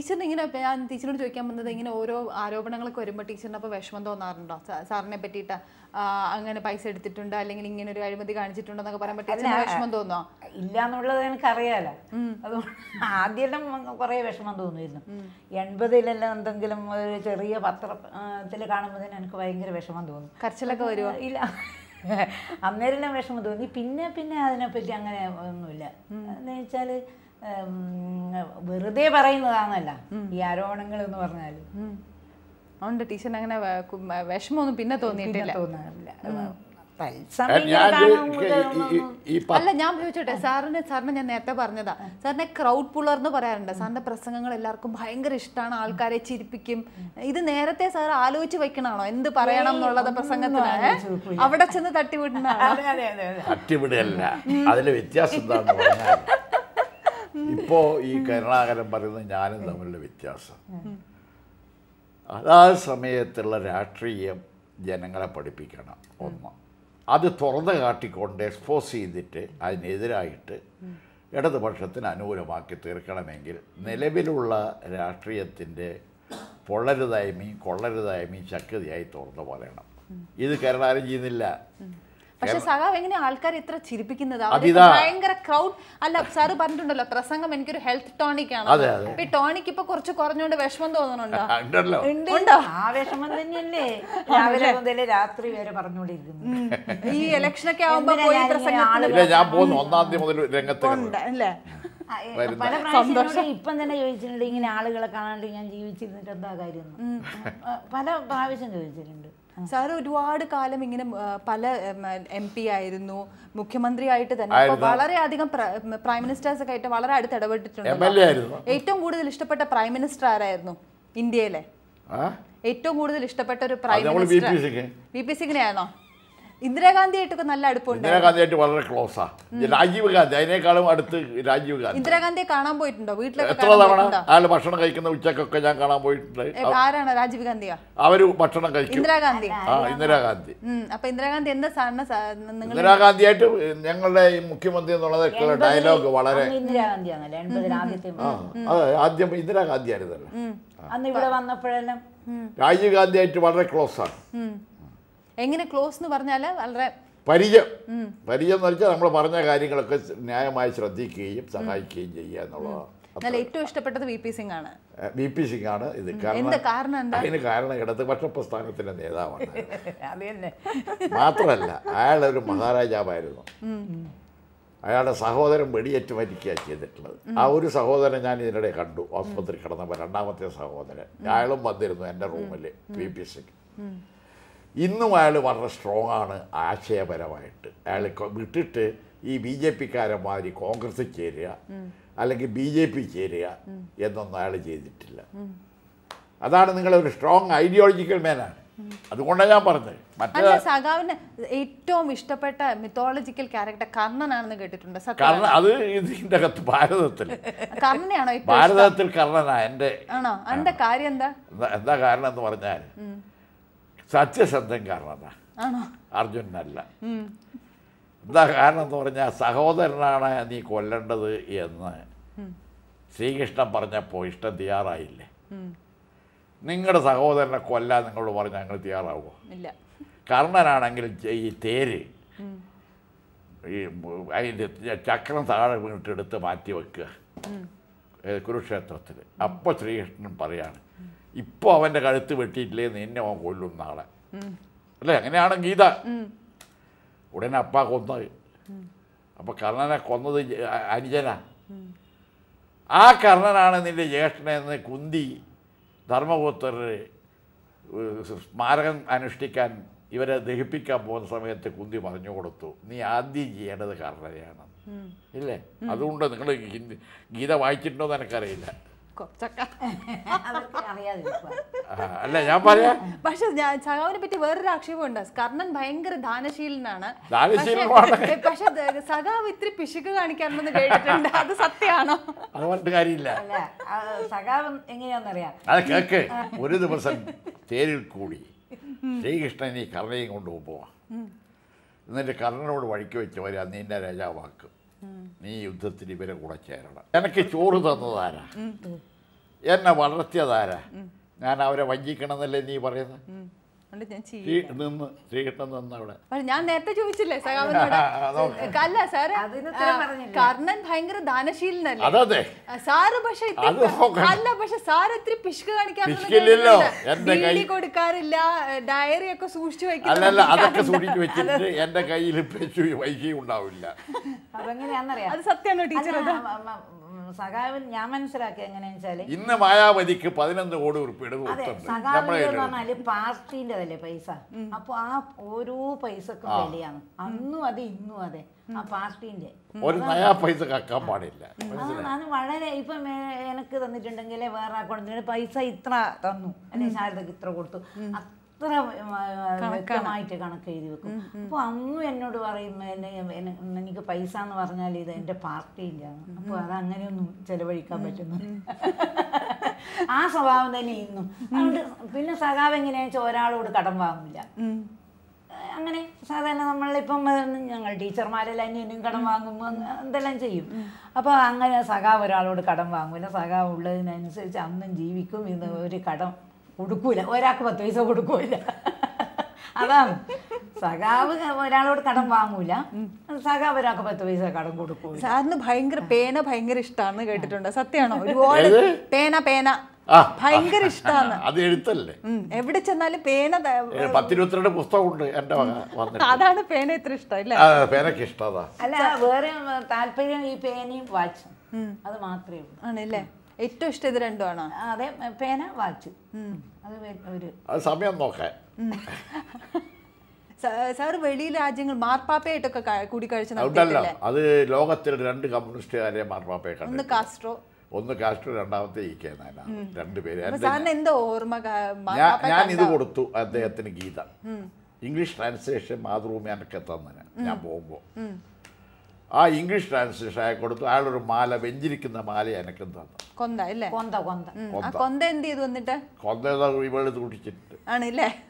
ടീച്ചറിന് ഇങ്ങനെ ഇപ്പൊ ഞാൻ ടീച്ചറിനോട് ചോദിക്കാൻ വന്നത് ഇങ്ങനെ ഓരോ ആരോപണങ്ങളൊക്കെ വരുമ്പോൾ ടീച്ചറിന് അപ്പോൾ വിഷമം തോന്നാറുണ്ടോ സാ- സാറിനെ പറ്റിയിട്ട് ആ, അങ്ങനെ പൈസ എടുത്തിട്ടുണ്ട് അല്ലെങ്കിൽ ഇങ്ങനെ ഒരു അഴിമതി കാണിച്ചിട്ടുണ്ടോ എന്നൊക്കെ പറയുമ്പോൾ ടീച്ചറിന് വിഷമം തോന്നോ ഇല്ല എന്നുള്ളത് എനിക്കറിയാലോ അതുകൊണ്ട് ആദ്യമെല്ലാം കുറേ വിഷമം തോന്നിയിരുന്നു എൺപതിലെല്ലാം എന്തെങ്കിലും ഒരു ചെറിയ പത്രത്തിൽ കാണുമ്പോൾ തന്നെ എനിക്ക് ഭയങ്കര വിഷമം തോന്നും കരച്ചിലൊക്കെ വരുമോ ഇല്ല അന്നേരം വിഷമം തോന്നി പിന്നെ പിന്നെ അതിനെപ്പറ്റി അങ്ങനെ ഒന്നുമില്ല എന്ന് വെച്ചാൽ വെറുതെ പറയുന്നതാണല്ല ഈ ആരോപണങ്ങൾ എന്ന് പറഞ്ഞാൽ ഉം. അതുകൊണ്ട് ടീച്ചറിന് അങ്ങനെ വെ- കു- വിഷമമൊന്നും പിന്നെ തോന്നിയിട്ടില്ല തോന്നാറില്ല തത്സമയം ഇങ്ങനെ ഞാൻ കാണുമ്പോൾ ഈ- ഈ- ഈ പ- അല്ല ഞാൻ ചോദിച്ചോട്ടെ സാറിന് സാറിന് ഞാൻ നേരത്തെ പറഞ്ഞതാ സാറിനെ ക്രൗഡ് പുള്ളർ എന്ന് പറയാറുണ്ട് സാറിന്റെ പ്രസംഗങ്ങൾ എല്ലാവർക്കും ഭയങ്കര ഇഷ്ടമാണ് ആൾക്കാരെ ചിരിപ്പിക്കും ഇത് നേരത്തെ സാർ ആലോചിച്ച് വെക്കണാണോ എന്ത് പറയണം എന്നുള്ളത് പ്രസംഗത്തിന് ഏ? അവിടെ ചെന്ന് തട്ടിവിടുന്നതാണോ അതെ അതെ അതെ അതെ തട്ടിവിടുകയല്ല അതിലെ വ്യത്യാസം എന്താണെന്ന് പറഞ്ഞാൽ ഇപ്പോ ഈ കരുണാകരൻ പറയുന്നത് ഞാനും തമ്മിലുള്ള വ്യത്യാസം അതാ സമയത്തുള്ള രാഷ്ട്രീയം ജനങ്ങളെ പഠിപ്പിക്കണം ഒന്ന് അത് തുറന്ന് കാട്ടിക്കൊണ്ട് എക്സ്പോസ് ചെയ്തിട്ട് അതിനെതിരായിട്ട് ഇടതുപക്ഷത്തിന് അനുകൂലമാക്കി തീർക്കണമെങ്കിൽ നിലവിലുള്ള രാഷ്ട്രീയത്തിൻ്റെ പൊള്ളരുതായ്മയും കൊള്ളരുതായ്മയും ശക്തിയായി തുറന്നു പറയണം ഇത് കരുണാകരൻ ചെയ്യുന്നില്ല പക്ഷെ സഖാവ് എങ്ങനെ ആൾക്കാർ ഇത്ര ചിരിപ്പിക്കുന്നത് അതിതാ. അവരൊക്കെ ഭയങ്കര ക്രൗഡ് അല്ല സാറ് പറഞ്ഞിട്ടുണ്ടല്ലോ പ്രസംഗം എനിക്കൊരു ഹെൽത്ത് ടോണിക് ആണ് അതെ, അതെ. അപ്പൊ ഈ ടോണിക് ഇപ്പൊ കുറച്ച് കുറഞ്ഞുകൊണ്ട് വിഷമം തോന്നുന്നുണ്ടോ ഉണ്ടല്ലോ ഉണ്ട് ആ വിഷമം തന്നെയല്ലേ രാവിലെ മുതൽ രാത്രി വരെ പറഞ്ഞുകൊണ്ടിരിക്കുന്നു ഈ ഇലക്ഷനൊക്കെ ആവുമ്പോ എന്തിനാ പോയി ഞാനിങ്ങനെ പ്രസംഗത്തിന് ഇല്ല ഞാൻ പോകുന്നു ഒന്നാം തീയതി മുതൽ രംഗത്ത് കയറും. ഉണ്ട് അല്ലേ ആ, ഏ, പല പ്രാവശ്യം ഇപ്പം തന്നെ ചോദിച്ചിട്ടുണ്ട് ഇങ്ങനെ ആളുകളെ കാണാണ്ട് ഞാൻ ജീവിച്ചിരുന്നിട്ട് എന്താ കാര്യം എന്ന്. ആ, പല പ്രാവശ്യം ചോദിച്ചിട്ടുണ്ട് സാർ ഒരുപാട് കാലം ഇങ്ങനെ ആ, പല എം പി ആയിരുന്നു മുഖ്യമന്ത്രി ആയിട്ട് തന്നെ അപ്പൊ വളരെയധികം പ്രൈം മിനിസ്റ്റേഴ്സ് ഒക്കെ ആയിട്ട് വളരെ അടുത്ത് എം ഇടപെട്ടിട്ടുണ്ട് എൽ എ ആയിരുന്നു ഏറ്റവും കൂടുതൽ ഇഷ്ടപ്പെട്ട പ്രൈം മിനിസ്റ്റർ ആരായിരുന്നു ഇന്ത്യയിലെ ആ ഏറ്റവും കൂടുതൽ ഇഷ്ടപ്പെട്ട ഒരു പ്രൈം നമ്മൾ വി പി മിനിസ്റ്റർ സിക്ക് വി പി സിംഗിനെയാണോ ഇന്ദിരാഗാന്ധി ആയിട്ടൊക്കെ നല്ല അടുപ്പുണ്ട് ഇന്ദിരാഗാന്ധിയായിട്ട് വളരെ ക്ലോസാ രാജീവ് ഗാന്ധി അതിനേക്കാളും അടുത്ത് രാജീവ് ഗാന്ധി ഇന്ദിരാഗാന്ധിയെ കാണാൻ പോയിട്ടുണ്ടോ വീട്ടിലൊക്കെ എത്ര കാണാൻ തവണ പോയിട്ടുണ്ടോ അയാൾ ഭക്ഷണം കഴിക്കുന്ന ഉച്ചക്കൊക്കെ ഞാൻ കാണാൻ പോയിട്ടുണ്ട് ഏ, ആരാണ് രാജീവ് ഗാന്ധിയാ അവര് ഭക്ഷണം കഴിക്കും ഇന്ദിരാഗാന്ധി ആ ഇന്ദിരാഗാന്ധി ഉം അപ്പൊ ഇന്ദിരാഗാന്ധി എന്താ സാറിന് നിങ്ങൾ ഇന്ദിരാഗാന്ധിയായിട്ട് ഞങ്ങളുടെ ഈ മുഖ്യമന്ത്രി എന്നുള്ളതൊക്കെയുള്ള ഡയലോഗ് വളരെ അന്ന് ഇന്ദിരാഗാന്ധിയാണല്ലോ എൺപതിൽ ആദ്യത്തെ ആ അത് ആദ്യം ഇന്ദിരാഗാന്ധി ആയിരുന്നല്ലോ അന്ന് ഇവിടെ വന്നപ്പോഴെല്ലാം രാജീവ് ഗാന്ധിയായിട്ട് വളരെ ക്ലോസ് ആണ് എങ്ങനെ ക്ലോസ് എന്ന് പറഞ്ഞാല് വളരെ പരിചയം പരിചയം എന്ന് വെച്ചാൽ നമ്മൾ പറഞ്ഞ കാര്യങ്ങളൊക്കെ ന്യായമായി ശ്രദ്ധിക്കുകയും സഹായിക്കുകയും ചെയ്യുക എന്നുള്ളതാണ് നല്ല ഏറ്റവും ഇഷ്ടപ്പെട്ടത് വി പി സിംഗ് ആണ് ബി പി സിംഗ് ആണ് ഇത് എന്ത് കാരണം എന്താ അതിന് കാരണം ഇടതുപക്ഷ പ്രസ്ഥാനത്തിന്റെ നേതാവാണ് അത് തന്നെ മാത്രമല്ല അയാളൊരു മഹാരാജാവായിരുന്നു അയാളുടെ സഹോദരൻ വെടിയേറ്റ് മരിക്കുകയാണ് ചെയ്തിട്ടുള്ളത് ആ ഒരു സഹോദരൻ ഞാൻ ഇതിനിടെ കണ്ടു ആസ്പത്രി കിടന്നപ്പോൾ രണ്ടാമത്തെ സഹോദരൻ അയാളും വന്നിരുന്നു എൻ്റെ റൂമിൽ ബി പി സിക്ക് ഇന്നും അയാൾ വളരെ സ്ട്രോങ് ആണ് ആശയപരമായിട്ട് അയാൾ കൊ- വിട്ടിട്ട് ഈ ബി ജെ പിക്കാരന്മാതിരി കോൺഗ്രസ്സിൽ ചേരുക അല്ലെങ്കിൽ ബി ജെ പി ചേരുക എന്നൊന്നും അയാൾ ചെയ്തിട്ടില്ല അതാണ് നിങ്ങളൊരു സ്ട്രോങ് ഐഡിയോളജിക്കൽ മാനാണ് അതുകൊണ്ടാണ് ഞാൻ പറഞ്ഞത് മറ്റേ അല്ല സഖാവിന് ഏറ്റവും ഇഷ്ടപ്പെട്ട മിത്തോളജിക്കൽ ക്യാരക്ടർ കർണനാണെന്ന് കേട്ടിട്ടുണ്ട് സത്യം കാരണം അത് ഇതിൻ്റെ അകത്ത് ഭാരതത്തിൽ കർണനെയാണോ ഏറ്റവും ഭാരതത്തിൽ കർണനാ എൻ്റെ ആണോ അതിന്റെ കാര്യം എന്താ എന്താ- എന്താ കാരണം എന്ന് പറഞ്ഞാൽ സത്യസന്ധൻ കാരണനാ ആണോ അർജുനനല്ല എന്താ കാരണം എന്ന് പറഞ്ഞാൽ സഹോദരനാണ് നീ കൊല്ലേണ്ടത് എന്ന് ശ്രീകൃഷ്ണൻ പറഞ്ഞപ്പോൾ ഇഷ്ടം തയ്യാറായില്ലേ നിങ്ങളുടെ സഹോദരനെ കൊല്ലാൻ നിങ്ങളോട് പറഞ്ഞാൽ ഞങ്ങൾ തയ്യാറാവുമോ ഇല്ല കർണനാണെങ്കിൽ ചെ- ഈ തേര് ഈ അതിൻ്റെ ചക്രം താഴെ വീണിട്ടെടുത്ത് മാറ്റി വെക്കുക ഏ, കുരുക്ഷേത്രത്തിൽ അപ്പോൾ ശ്രീകൃഷ്ണൻ പറയാണ് ഇപ്പോൾ അവൻ്റെ കഴുത്ത് വെട്ടിയിട്ടില്ലേ നിന്നെ അവൻ കൊല്ലും നാളെ അല്ലേ അങ്ങനെയാണ് ഗീത ഉടനെ അപ്പ കൊന്നത് അപ്പോൾ കർണനെ കൊന്നത് ജ- അ- അനുജനാ ആ കർണനാണ് നിന്റെ ജ്യേഷ്ഠനെന്ന് കുന്തി ധർമ്മപുത്രർ സ്മാരകം അനുഷ്ഠിക്കാൻ ഇവരെ ദഹിപ്പിക്കാൻ പോകുന്ന സമയത്ത് കുന്തി പറഞ്ഞു കൊടുത്തു നീ ആദ്യം ചെയ്യേണ്ടത് കർണനെയാണ് ഇല്ലേ അതുകൊണ്ട് നിങ്ങൾ ഗീത വായിച്ചിട്ടുണ്ടോ എന്ന് എനിക്കറിയില്ല കുറച്ചൊക്കെ അവർക്ക് അറിയാതിരിക്കുക ആ, അല്ല ഞാൻ പറയാം പക്ഷെ ഞാൻ സഖാവിനെ പറ്റി വേറൊരു ആക്ഷേപമുണ്ട് കർണൻ ഭയങ്കര ദാനശീലനാണ് ദാനശീലമാണ്. പക്ഷെ- പക്ഷെ ദ- സഖാവ് ഇത്തിരി പിശുക്ക് കാണിക്കാറുണ്ടെന്ന് കേട്ടിട്ടുണ്ട് അത് സത്യമാണോ അത് പറഞ്ഞിട്ട് കാര്യമില്ല അല്ല ആ, സഖാവ് എങ്ങനെയാണെന്നറിയാം അത് കേക്ക് ഒരു ദിവസം തേരിൽ കൂടി ശ്രീകൃഷ്ണൻ ഈ കർണയും കൊണ്ട് പോവാം എന്നിട്ട് കർണനോട് വഴിക്ക് വെച്ച് വരിക നിന്നെ രാജാവാക്കും നീ യുദ്ധത്തിന് ഇവരെ കൂടെ ചേരണം എനിക്ക് ചോറ് തന്നതാരാ എന്നെ വളർത്തിയതാരാ ഞാൻ അവരെ വഞ്ചിക്കണമെന്നല്ലേ നീ പറയുന്നത് ഉം. അതുകൊണ്ട് ഞാൻ ചെയ്യും ശ്രീ നിന്ന് ശ്രീകൃഷ്ണൻ നിന്ന് അവിടെ പക്ഷെ ഞാൻ നേരത്തെ ചോദിച്ചില്ലേ സഖാവിനോട് അല്ല സാറ് അതിന് ഉത്തരം പറഞ്ഞില്ല. കർണൻ ഭയങ്കര ദാനശീലനല്ലേ അതതെ ആ, സാറ് പക്ഷെ ഇത്തിരി അത് നോക്കണം. അല്ല പക്ഷെ സാർ ഇത്തിരി പിശുക്ക് കാണിക്കാറുണ്ടെന്ന് പിശുക്കില്ലല്ലോ. കേട്ടിട്ടുണ്ട്. എന്റെ കൈ- ബീഡി കൊടുക്കാറില്ല ഡയറി ഒക്കെ സൂക്ഷിച്ചു അല്ലല്ല അതൊക്കെ വെക്കുന്നത് സൂക്ഷിച്ച് വെച്ചിട്ട് എൻ്റെ കയ്യിൽ പശു വൈകി ഉണ്ടാവില്ല അതെങ്ങനെയാണെന്നറിയാം അത് സത്യമാണോ ടീച്ചർ അല്ല, മ- മ- ഉം, സഖാവിൻ ഞാൻ മനസ്സിലാക്കിയ എങ്ങനെയാന്ന് വെച്ചാല് ഇന്ന് മായാവതിക്ക് പതിനൊന്ന് കോടി ഉറുപ്പിയുടെ അതെ കൊടുത്തുണ്ട് നമ്മളെ സഖാവിന്റെ എന്ന് കയ്യിലുണ്ട്. പറഞ്ഞാല് പാർട്ടിൻ്റെതല്ലേ പൈസ അപ്പൊ ആ ഓരോ പൈസക്കും വിലയാണ് അന്നും അതെ ഇന്നും അതെ ആ പാർട്ടിന്റെ ഒരു നയാ പൈസ കക്കാൻ പാടില്ല അതാണ് അത് വളരെ ഇപ്പം എ- എനിക്ക് തന്നിട്ടുണ്ടെങ്കിൽ വേറെ അക്കൗണ്ടിന് പൈസ ഇത്ര തന്നു അല്ലെങ്കിൽ ശാരദക്ക് ഇത്ര കൊടുത്തു അത്ര ഉം, ആ, വ്യക്തമായിട്ട് കണക്ക് എഴുതി വെക്കും അപ്പൊ അന്നും എന്നോട് പറയും എന്നെ- എന്നെ- എനിക്ക് പൈസ എന്ന് പറഞ്ഞാൽ ഇത് എൻ്റെ പാർട്ടിയിലാണ് അപ്പൊ അത് അങ്ങനെയൊന്നും ചെലവഴിക്കാൻ പറ്റുന്നു ആ സ്വഭാവം തന്നെ ഇന്നും അതുകൊണ്ട് പിന്നെ സഖാവ് എങ്ങനെയാണെന്ന് വെച്ചാൽ ഒരാളോട് കടം വാങ്ങില്ല അങ്ങനെ സാധാരണ നമ്മളിപ്പം ഏഹ്, ഞങ്ങൾ ടീച്ചർമാരെല്ലാം അന്യനും കടം വാങ്ങും അങ്ങ് എന്തെല്ലാം ചെയ്യും അപ്പോൾ അങ്ങനെ സഖാവ് ഒരാളോട് കടം വാങ്ങൂല സഖാവ് ഉള്ളതിനനുസരിച്ച് അന്നും ജീവിക്കും ഇത് ഒരു കടം കൊടുക്കൂല ഒരാൾക്ക് പത്ത് പൈസ കൊടുക്കൂല അതാണ് സഖാവ് ഒരാളോട് കടം വാങ്ങൂല സഖാവ് ഒരാൾക്ക് പത്ത് പൈസ കടം കൊടുക്കൂല സാറിന് ഭയങ്കര പേന ഭയങ്കര ഇഷ്ടമാണെന്ന് കേട്ടിട്ടുണ്ട് സത്യമാണോ ഒരുപാട് പേന പേന ആ. ഭയങ്കര ഇഷ്ടമാണ് അത് എഴുത്തല്ലേ എവിടെ ചെന്നാലും പേന ത- ഏ, പത്തിരുപത്തിരണ്ട് പുസ്തകമുണ്ട് എൻ്റെ വക വന്നിട്ട് അതാണ് പേന ഇത്ര ഇഷ്ടം അല്ലേ ആ, പേനക്ക് ഇഷ്ടതാ അല്ല വേറെ താല്പര്യം ഈ പേനയും വാച്ചും അത് മാത്രമേ ഉള്ളൂ ആണല്ലേ ഏറ്റവും ഇഷ്ടം ഇത് രണ്ടുമാണോ അതെ പേന വാച്ച് അത് വേ- ഒരു അത് സമയം നോക്കാൻ സാർ വെളി രാജ്യങ്ങൾ മാർപ്പാപ്പയായിട്ടൊക്കെ ക- കൂടിക്കാഴ്ച അതുണ്ടല്ലോ നടത്തിയിട്ടില്ലേ അത് ലോകത്തിൽ രണ്ട് കമ്മ്യൂണിസ്റ്റുകാരെ മാർപ്പാപ്പയെ ഒന്ന് കണ്ടു കാസ്ട്രോ ഒന്ന് കാസ്ട്രോ രണ്ടാമത്തെ ഈ കെ നായന രണ്ടുപേര് അപ്പൊ എൻ്റെ സാറിന് എന്താ ഓർമ്മ ക- ഞാൻ മാർപ്പാപ്പയെ ഞാൻ ഇത് കണ്ട- കൊടുത്തു അദ്ദേഹത്തിന് ഗീത ഇംഗ്ലീഷ് ട്രാൻസ്ലേഷൻ മാതൃഭൂമി എനിക്ക് തന്നതിന് ഞാൻ പോകുമ്പോൾ ആ ഇംഗ്ലീഷ് ട്രാൻസ്ലേഷൻ അയാൾ കൊടുത്തു അയാളൊരു മാല വെഞ്ചിരിക്കുന്ന മാല എനിക്കും തന്നു കൊന്ത അല്ലേ കൊന്ത കൊന്ത ഉം. ആ കൊന്ത എന്ത് ചെയ്തു വന്നിട്ട് കൊന്തേതാ ഇവള് സൂക്ഷിച്ചിട്ട് ആണല്ലേ